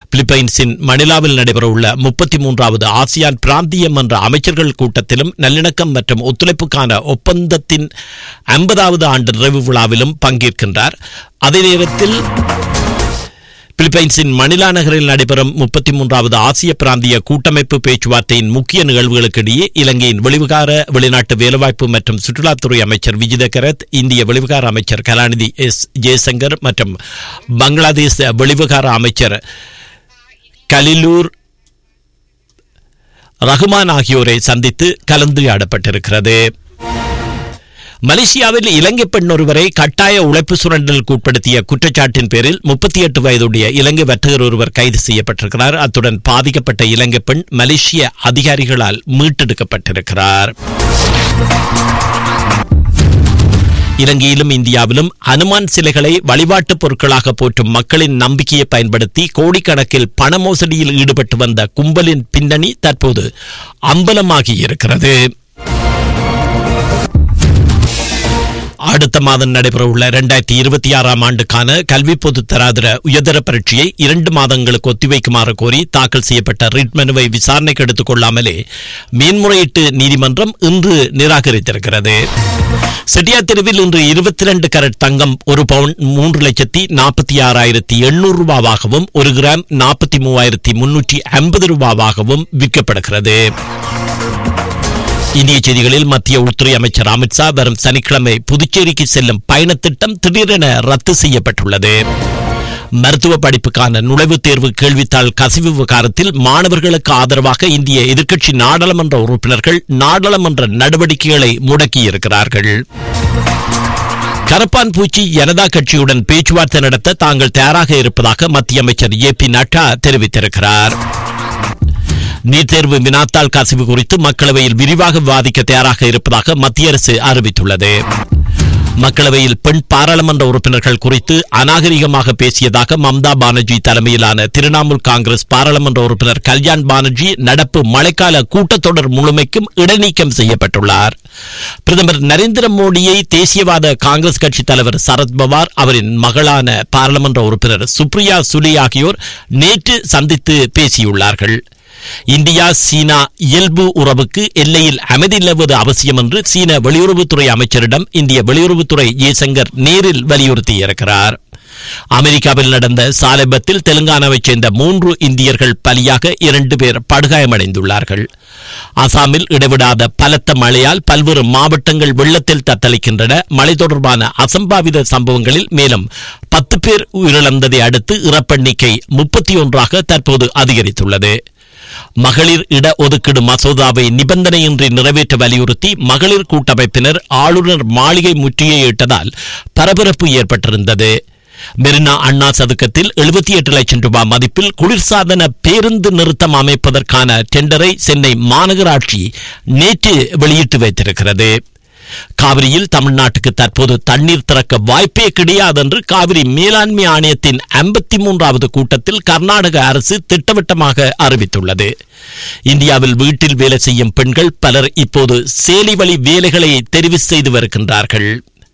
பிலிப்பைன்ஸின் மணிலாவில் நடைபெறவுள்ள முப்பத்தி மூன்றாவது ஆசியான் பிராந்திய மன்ற அமைச்சர்கள் கூட்டத்திலும் நல்லிணக்கம் மற்றும் ஒத்துழைப்புக்கான ஒப்பந்தத்தின் ஐம்பதாவது ஆண்டு நிறைவு விழாவிலும் பங்கேற்கின்றார் அதே நேரத்தில் பிலிப்பைன்ஸின் மணிலா நகரில் நடைபெறும் முப்பத்தி மூன்றாவது ஆசிய பிராந்திய கூட்டமைப்பு பேச்சுவார்த்தையின் முக்கிய நிகழ்வுகளுக்கிடையே இலங்கையின் வெளிவிகார வெளிநாட்டு வேலைவாய்ப்பு மற்றும் சுற்றுலாத்துறை அமைச்சர் விஜித கரத் இந்திய வெளிவிகார அமைச்சர் கலாநிதி எஸ் ஜெயசங்கர் மற்றும் பங்களாதேஷ் வெளிவிகார அமைச்சர் கலிலூர் ரஹ்மான் ஆகியோரை சந்தித்து கலந்துரையாடப்பட்டிருக்கிறது மலேசியாவில் இலங்கை பெண் ஒருவரை கட்டாய உழைப்பு சுரண்டலுக்கு உட்படுத்திய குற்றச்சாட்டின் பேரில் முப்பத்தி எட்டு வயதுடைய இலங்கை வர்த்தகர் ஒருவர் கைது செய்யப்பட்டிருக்கிறார் அத்துடன் பாதிக்கப்பட்ட இலங்கை பெண் மலேசிய அதிகாரிகளால் மீட்டெடுக்கப்பட்டிருக்கிறார் இலங்கையிலும் இந்தியாவிலும் அனுமான் சிலைகளை வழிபாட்டுப் பொருட்களாக போற்றும் மக்களின் நம்பிக்கையை பயன்படுத்தி கோடிக்கணக்கில் பண மோசடியில் ஈடுபட்டு வந்த கும்பலின் பின்னணி தற்போது அம்பலமாகி இருக்கிறது அடுத்த மாதம் நடைபெறவுள்ள இரண்டாயிரத்தி இருபத்தி ஆறாம் ஆண்டுக்கான கல்வி பொது தராதர உயர்தர பரீட்சையை இரண்டு மாதங்களுக்கு ஒத்திவைக்குமாறு கோரி தாக்கல் செய்யப்பட்ட ரிட் மனுவை விசாரணைக்கு எடுத்துக் கொள்ளாமலே மேன்முறையீட்டு நீதிமன்றம் இன்று நிராகரித்திருக்கிறது செட்டியார் தெருவில் இன்று இருபத்தி ரெண்டு கரட் தங்கம் ஒரு பவுன் மூன்று லட்சத்தி நாற்பத்தி ஆறாயிரத்தி எண்ணூறு ரூபாவாகவும் ஒரு கிராம் நாற்பத்தி மூவாயிரத்தி முன்னூற்றி ஐம்பது ரூபாவாகவும் விற்கப்படுகிறது இந்திய செய்திகளில் மத்திய உள்துறை அமைச்சர் அமித்ஷா வரும் சனிக்கிழமை புதுச்சேரிக்கு செல்லும் பயணத்திட்டம் திடீரென ரத்து செய்யப்பட்டுள்ளது மருத்துவ படிப்புக்கான நுழைவுத் தேர்வு கேள்வித்தாள் கசிவு விவகாரத்தில் மாணவர்களுக்கு ஆதரவாக இந்திய எதிர்க்கட்சி நாடாளுமன்ற உறுப்பினர்கள் நாடாளுமன்ற நடவடிக்கைகளை முடக்கியிருக்கிறார்கள் கரப்பான் பூச்சி ஜனதா கட்சியுடன் பேச்சுவார்த்தை நடத்த தாங்கள் தயாராக இருப்பதாக மத்திய அமைச்சர் ஏ பி நட்டா தெரிவித்திருக்கிறார் நீட் தேர்வு வினாத்தாள் கசிவு குறித்து மக்களவையில் விரிவாக விவாதிக்க தயாராக இருப்பதாக மத்திய அரசு அறிவித்துள்ளது மக்களவையில் பெண் பாராளுமன்ற உறுப்பினர்கள் குறித்து அநாகரிகமாக பேசியதாக மம்தா பானர்ஜி தலைமையிலான திரிணாமுல் காங்கிரஸ் பாராளுமன்ற உறுப்பினர் கல்யாண் பானர்ஜி நடப்பு மழைக்கால கூட்டத்தொடர் முழுமைக்கும் இடைநீக்கம் செய்யப்பட்டுள்ளார் பிரதமர் நரேந்திர மோடியை தேசியவாத காங்கிரஸ் கட்சி தலைவர் சரத் பவார் அவரின் மகளான பாராளுமன்ற உறுப்பினர் சுப்ரியா சுலி ஆகியோர் நேற்று சந்தித்து பேசியுள்ளார்கள் இந்தியா சீனா இயல்பு உறவுக்கு எல்லையில் அமைதி நிலவுவது அவசியம் என்று சீன வெளியுறவுத்துறை அமைச்சரிடம் இந்திய வெளியுறவுத்துறை ஜெய்சங்கர் நேரில் வலியுறுத்தியிருக்கிறார் அமெரிக்காவில் நடந்த சாலை விபத்தில் தெலுங்கானாவைச் சேர்ந்த மூன்று இந்தியர்கள் பலியாக இரண்டு பேர் படுகாயமடைந்துள்ளார்கள் அசாமில் இடைவிடாத பலத்த மழையால் பல்வேறு மாவட்டங்கள் வெள்ளத்தில் தத்தளிக்கின்றன மழை தொடர்பான அசம்பாவித சம்பவங்களில் மேலும் பத்து பேர் உயிரிழந்ததை அடுத்து இறப்பெண்ணிக்கை முப்பத்தி ஒன்றாக தற்போது அதிகரித்துள்ளது மகளிர் இட ஒதுக்கீடு மசோதாவை நிபந்தனையின்றி நிறைவேற்ற வலியுறுத்தி மகளிர் கூட்டமைப்பினர் ஆளுநர் மாளிகை முற்றுகையிட்டதால் பரபரப்பு ஏற்பட்டிருந்தது மெரினா அண்ணா சதுக்கத்தில் எழுபத்தி எட்டு லட்சம் ரூபாய் மதிப்பில் குளிர்சாதன பேருந்து நிறுத்தம் அமைப்பதற்கான டெண்டரை சென்னை மாநகராட்சி நேற்று வெளியிட்டு வைத்திருக்கிறது காவிரியில் தமிழ்நாட்டுக்கு தற்போது தண்ணீர் திறக்க வாய்ப்பே கிடையாது என்று காவிரி மேலாண்மை ஆணையத்தின் ஐம்பத்தி மூன்றாவது கூட்டத்தில் கர்நாடக அரசு திட்டவட்டமாக அறிவித்துள்ளது இந்தியாவில் வீட்டில் வேலை செய்யும் பெண்கள் பலர் இப்போது சேலி வழி வேலைகளை தெரிவு செய்து வருகின்றார்கள்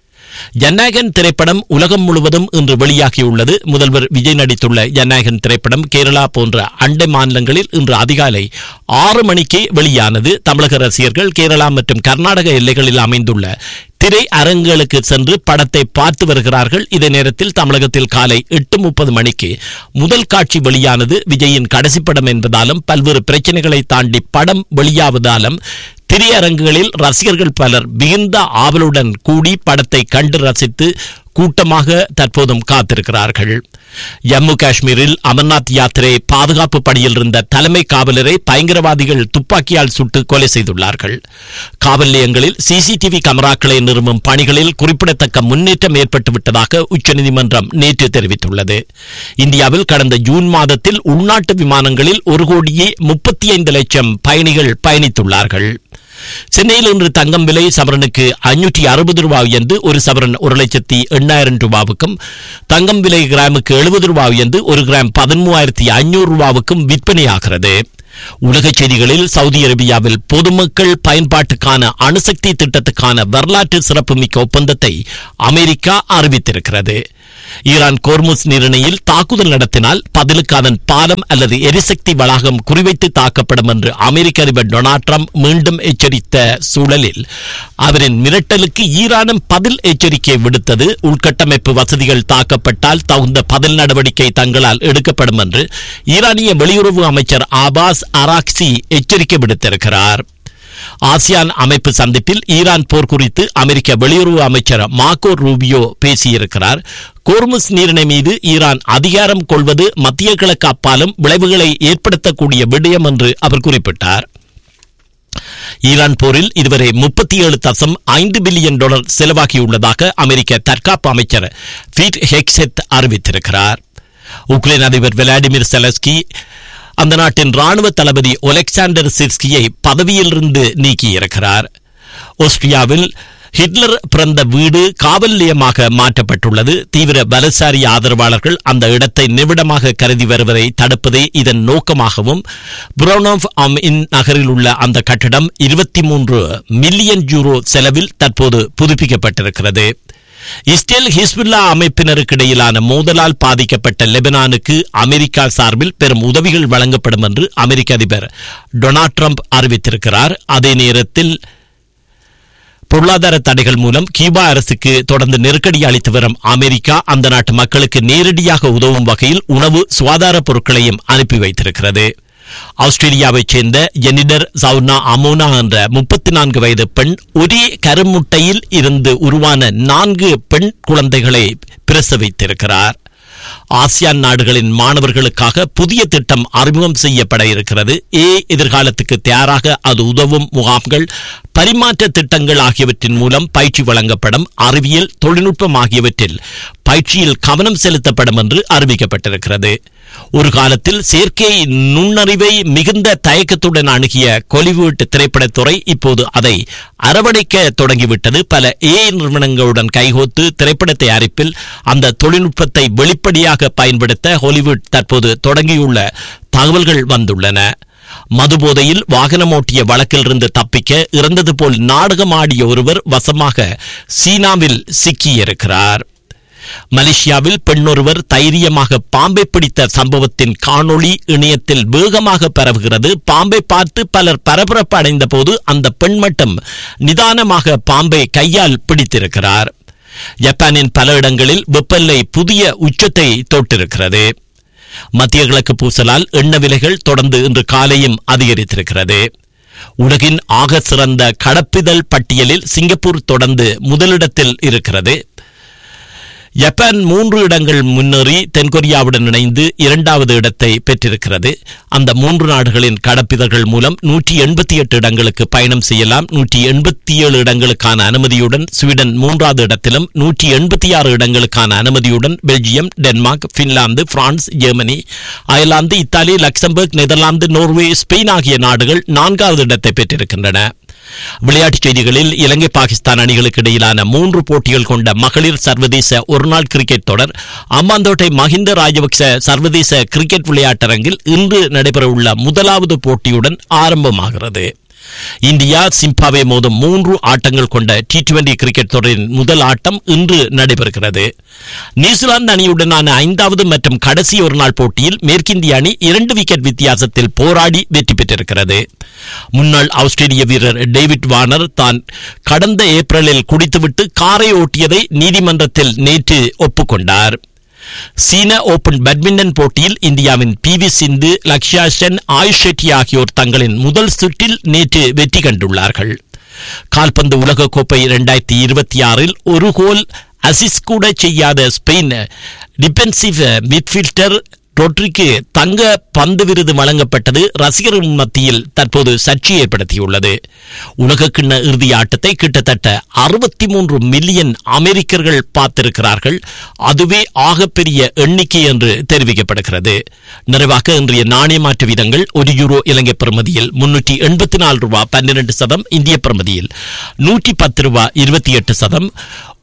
ஜனநாயகன் திரைப்படம் உலகம் முழுவதும் இன்று வெளியாகியுள்ளது முதல்வர் விஜய் நடித்துள்ள ஜனநாயகன் திரைப்படம் கேரளா போன்ற அண்டை மாநிலங்களில் இன்று அதிகாலை ஆறு மணிக்கு வெளியானது தமிழக ரசிகர்கள் கேரளா மற்றும் கர்நாடக எல்லைகளில் அமைந்துள்ள திரை அரங்குகளுக்கு சென்று படத்தை பார்த்து வருகிறார்கள் இதே நேரத்தில் தமிழகத்தில் காலை எட்டு முப்பது மணிக்கு முதல் காட்சி வெளியானது விஜயின் கடைசி படம் என்பதாலும் பல்வேறு பிரச்சனைகளை தாண்டி படம் வெளியாவதாலும் திரையரங்குகளில் ரசிகர்கள் பலர் மிகுந்த ஆவலுடன் கூடி படத்தை கண்டு ரசித்து கூட்டமாக தற்போதும் காத்திருக்கிறார்கள் ஜம்மு காஷ்மீரில் அமர்நாத் யாத்திரை பாதுகாப்பு பணியில் இருந்த தலைமை காவலரை பயங்கரவாதிகள் துப்பாக்கியால் சுட்டு கொலை செய்துள்ளார்கள் காவல் நிலையங்களில் சிசிடிவி கேமராக்களை நிறுவும் பணிகளில் குறிப்பிடத்தக்க முன்னேற்றம் ஏற்பட்டுவிட்டதாக உச்சநீதிமன்றம் நேற்று தெரிவித்துள்ளது இந்தியாவில் கடந்த ஜூன் மாதத்தில் உள்நாட்டு விமானங்களில் ஒரு கோடியே முப்பத்தி ஐந்து லட்சம் பயணிகள் பயணித்துள்ளார்கள் சென்னையில் இன்று தங்கம் விலை சவரனுக்கு ஐநூற்றி அறுபது ரூபாய் உயர்ந்து ஒரு சவரன் ஒரு லட்சத்தி எண்ணாயிரம் ரூபாவுக்கும் தங்கம் விலை கிராமுக்கு எழுபது ரூபாய் உயர்ந்து ஒரு கிராம் பதிமூவாயிரத்தி ஐநூறு ரூபாவுக்கும் விற்பனையாகிறது உலகச் செய்திகளில் சவுதி அரேபியாவில் பொதுமக்கள் பயன்பாட்டுக்கான அணுசக்தி திட்டத்துக்கான வரலாற்று சிறப்புமிக்க ஒப்பந்தத்தை அமெரிக்கா அறிவித்திருக்கிறது ஈரான் கோர்முஸ் நீரிணையில் தாக்குதல் நடத்தினால் பதிலுக்கு அதன் பாலம் அல்லது எரிசக்தி வளாகம் குறிவைத்து தாக்கப்படும் என்று அமெரிக்க அதிபர் டொனால்ட் ட்ரம்ப் மீண்டும் எச்சரித்த சூழலில் அவரின் மிரட்டலுக்கு ஈரானும் பதில் எச்சரிக்கை விடுத்தது உள்கட்டமைப்பு வசதிகள் தாக்கப்பட்டால் தகுந்த பதில் நடவடிக்கை தங்களால் எடுக்கப்படும் என்று ஈரானிய வெளியுறவு அமைச்சர் ஆபாஸ் அராக்சி எச்சரிக்கை விடுத்திருக்கிறார் ஆசியான் அமைப்பு சந்திப்பில் ஈரான் போர் குறித்து அமெரிக்க வெளியுறவு அமைச்சர் மார்க்கோ ரூபியோ பேசியிருக்கிறார் கோர்முஸ் நீரிணை மீது ஈரான் அதிகாரம் கொள்வது மத்திய கிழக்கு அப்பாலும் விளைவுகளை ஏற்படுத்தக்கூடிய விடயம் என்று அவர் குறிப்பிட்டார் ஈரான் போரில் இதுவரை முப்பத்தி ஏழு தசம் ஐந்து பில்லியன் டாலர் செலவாகியுள்ளதாக அமெரிக்க தற்காப்பு அமைச்சர் பீட் ஹெக்செத் அறிவித்திருக்கிறார் உக்ரைன் அதிபர் விளாடிமிர் செலஸ்கி அந்த நாட்டின் ராணுவ தளபதி ஒலெக்சாண்டர் சிர்ஸ்கியை பதவியிலிருந்து நீக்கியிருக்கிறார் ஆஸ்திரியாவில் ஹிட்லர் பிறந்த வீடு காவல் நிலையமாக மாற்றப்பட்டுள்ளது தீவிர வலசாரி ஆதரவாளர்கள் அந்த இடத்தை நிமிடமாக கருதி வருவதை தடுப்பதே இதன் நோக்கமாகவும் புரோனோவ் அம் இன் நகரில் உள்ள அந்த கட்டடம் இருபத்தி மூன்று மில்லியன் யூரோ செலவில் தற்போது புதுப்பிக்கப்பட்டிருக்கிறது இஸ்ரேல் ஹிஸ்புல்லா அமைப்பினருக்கு இடையிலான மோதலால் பாதிக்கப்பட்ட லெபனானுக்கு அமெரிக்கா சார்பில் பெரும் உதவிகள் வழங்கப்படும் என்று அமெரிக்க அதிபர் டொனால்ட் ட்ரம்ப் அறிவித்திருக்கிறார் அதே நேரத்தில் பொருளாதார தடைகள் மூலம் கியூபா அரசுக்கு தொடர்ந்து நெருக்கடி அளித்து வரும் அமெரிக்கா அந்த நாட்டு மக்களுக்கு நேரடியாக உதவும் வகையில் உணவு சுகாதார பொருட்களையும் அனுப்பி வைத்திருக்கிறது ஆஸ்திரேலியாவைச் சேர்ந்த ஜெனிடர் சவுனா அமோனா என்ற முப்பத்தி நான்கு வயது பெண் ஒரே கருமுட்டையில் இருந்து உருவான நான்கு பெண் குழந்தைகளை பிரசவித்திருக்கிறார் ஆசியான் நாடுகளின் மாணவர்களுக்காக புதிய திட்டம் அறிமுகம் செய்யப்பட இருக்கிறது ஏ எதிர்காலத்துக்கு தயாராக அது உதவும் முகாம்கள் பரிமாற்ற திட்டங்கள் ஆகியவற்றின் மூலம் பயிற்சி வழங்கப்படும் அறிவியல் தொழில்நுட்பம் ஆகியவற்றில் பயிற்சியில் கவனம் செலுத்தப்படும் என்று அறிவிக்கப்பட்டிருக்கிறது ஒரு காலத்தில் செயற்கை நுண்ணறிவை மிகுந்த தயக்கத்துடன் அணுகிய கொலிவுட் திரைப்படத்துறை இப்போது அதை அரவணைக்க தொடங்கிவிட்டது பல ஏ நிறுவனங்களுடன் கைகோத்து திரைப்பட தயாரிப்பில் அந்த தொழில்நுட்பத்தை வெளிப்படையாக பயன்படுத்த ஹாலிவுட் தற்போது தொடங்கியுள்ள தகவல்கள் வந்துள்ளன மதுபோதையில் வாகனம் ஓட்டிய வழக்கிலிருந்து தப்பிக்க இறந்தது போல் நாடகமாடிய ஒருவர் வசமாக சீனாவில் சிக்கியிருக்கிறார் மலேசியாவில் பெண்ணொருவர் தைரியமாக பாம்பை பிடித்த சம்பவத்தின் காணொளி இணையத்தில் வேகமாக பரவுகிறது பாம்பை பார்த்து பலர் பரபரப்பு அடைந்த போது அந்த பெண் மட்டும் நிதானமாக பாம்பை கையால் பிடித்திருக்கிறார் ஜப்பானின் பல இடங்களில் வெப்பநிலை புதிய உச்சத்தை தொட்டிருக்கிறது மத்திய கிழக்கு பூசலால் எண்ண விலைகள் தொடர்ந்து இன்று காலையும் அதிகரித்திருக்கிறது உலகின் ஆக சிறந்த கடப்பிதழ் பட்டியலில் சிங்கப்பூர் தொடர்ந்து முதலிடத்தில் இருக்கிறது ஜப்பான் மூன்று இடங்கள் முன்னேறி தென்கொரியாவுடன் இணைந்து இரண்டாவது இடத்தை பெற்றிருக்கிறது அந்த மூன்று நாடுகளின் கடப்பிதழ்கள் மூலம் நூற்றி எண்பத்தி எட்டு இடங்களுக்கு பயணம் செய்யலாம் நூற்றி எண்பத்தி ஏழு இடங்களுக்கான அனுமதியுடன் ஸ்வீடன் மூன்றாவது இடத்திலும் நூற்றி எண்பத்தி ஆறு இடங்களுக்கான அனுமதியுடன் Belgium Denmark Finland France Germany Ireland Italy Luxembourg Netherlands Norway Spain ஆகிய நாடுகள் நான்காவது இடத்தை பெற்றிருக்கின்றன விளையாட்டுச் செய்திகளில் இலங்கை பாகிஸ்தான் அணிகளுக்கு இடையிலான மூன்று போட்டிகள் கொண்ட மகளிர் சர்வதேச ஒருநாள் கிரிக்கெட் தொடர் அம்பாந்தோட்டை மஹிந்த ராஜபக்ச சர்வதேச கிரிக்கெட் விளையாட்டரங்கில் இன்று நடைபெறவுள்ள முதலாவது போட்டியுடன் ஆரம்பமாகிறது இந்தியா சிம்பாவே மோதும் மூன்று ஆட்டங்கள் கொண்ட டி டுவெண்டி கிரிக்கெட் தொடரின் முதல் ஆட்டம் இன்று நடைபெறுகிறது நியூசிலாந்து அணியுடனான ஐந்தாவது மற்றும் கடைசி ஒருநாள் போட்டியில் மேற்கிந்திய அணி இரண்டு விக்கெட் வித்தியாசத்தில் போராடி வெற்றி பெற்றிருக்கிறது முன்னாள் ஆஸ்திரேலிய வீரர் டேவிட் வார்னர் தான் கடந்த ஏப்ரலில் குடித்துவிட்டு காரை ஓட்டியதை நீதிமன்றத்தில் நேற்று ஒப்புக்கொண்டார் சீன ஓபன் பேட்மிண்டன் போட்டியில் இந்தியாவின் பி வி சிந்து லக்ஷயா சென் ஆயுஷ் ஷெட்டி ஆகியோர் தங்களின் முதல் சுற்றில் நேற்று வெற்றி கண்டுள்ளார்கள் கால்பந்து உலகக்கோப்பை இரண்டாயிரத்தி இருபத்தி ஆறில் ஒரு கோல் அசிஸ் கூட செய்யாத ஸ்பெயின் டிஃபென்சிவ் மிட்ஃபீல்டர் ரொட்ரிக்கு தங்க பந்து விருது வழங்கப்பட்டது ரசிகர்கள் மத்தியில் தற்போது சர்ச்சை ஏற்படுத்தியுள்ளது உலகக்கிண்ண இறுதி ஆட்டத்தை கிட்டத்தட்ட அறுபத்தி மூன்று மில்லியன் அமெரிக்கர்கள் பார்த்திருக்கிறார்கள் அதுவே ஆகப்பெரிய எண்ணிக்கை என்று தெரிவிக்கப்படுகிறது நிறைவாக இன்றைய நாணய மாற்று வீதங்கள் ஒரு யூரோ இலங்கை பிரமதியில் முன்னூற்றி எண்பத்தி நாலு ரூபாய் பன்னிரண்டு சதம் இந்திய பிரமதியில் நூற்றி பத்து ரூபாய் இருபத்தி எட்டு சதம்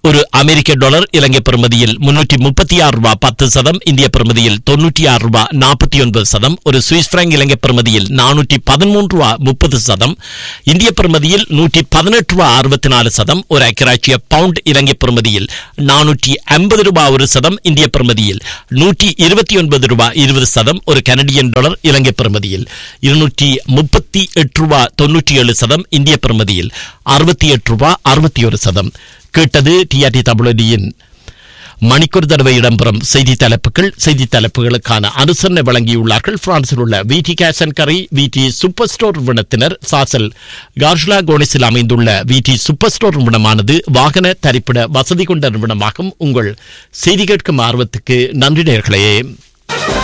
ஒரு அமெரிக்க டாலர் இலங்கை பெறுமதியில் முன்னூற்றி முப்பத்தி ஆறு ரூபாய் பத்து சதம் இந்திய பெறுமதியில் தொன்னூற்றி ஆறு ரூபாய் நாற்பத்தி ஒன்பது சதம் ஒரு சுவிஸ் பிராங்க் இலங்கை பெறுமதியில் நானூற்றி பதிமூன்று ரூபாய் முப்பது சதம் இந்திய பெறுமதியில் நூற்றி பதினெட்டு ரூபாய் அறுபத்தி நாலு சதம் ஒரு ஐக்கியராட்சிய பவுண்ட் இலங்கை பெறுமதியில் நானூற்றி ஐம்பது ரூபாய் ஒரு சதம் இந்திய பெறுமதியில் நூற்றி இருபத்தி ஒன்பது ரூபாய் இருபது சதம் ஒரு கனடியன் டாலர் இலங்கை பெறுமதியில் இருநூற்றி முப்பத்தி எட்டு ரூபாய் தொன்னூற்றி ஏழு சதம் இந்திய பெறுமதியில் அறுபத்தி எட்டு ரூபாய் அறுபத்தி ஒரு சதம் கேட்டது டிஆர்டி தமிழடியின் மணிக்கூர் தடவை இடம்பெறும் செய்தி தலைப்புகள் செய்தி தலைப்புகளுக்கான அனுசரணை வழங்கியுள்ளார்கள் பிரான்சில் உள்ள விடி கேசன் கரை விடி சூப்பர் ஸ்டோர் நிறுவனத்தினர் சாசல் கார்ஷ்லா கோனிஸில் அமைந்துள்ள விடி சூப்பர் ஸ்டோர் நிறுவனமானது வாகன தரிப்பிட வசதி கொண்ட நிறுவனமாகும் உங்கள் செய்தி கேட்கும் ஆர்வத்துக்கு நன்றி நேர்களே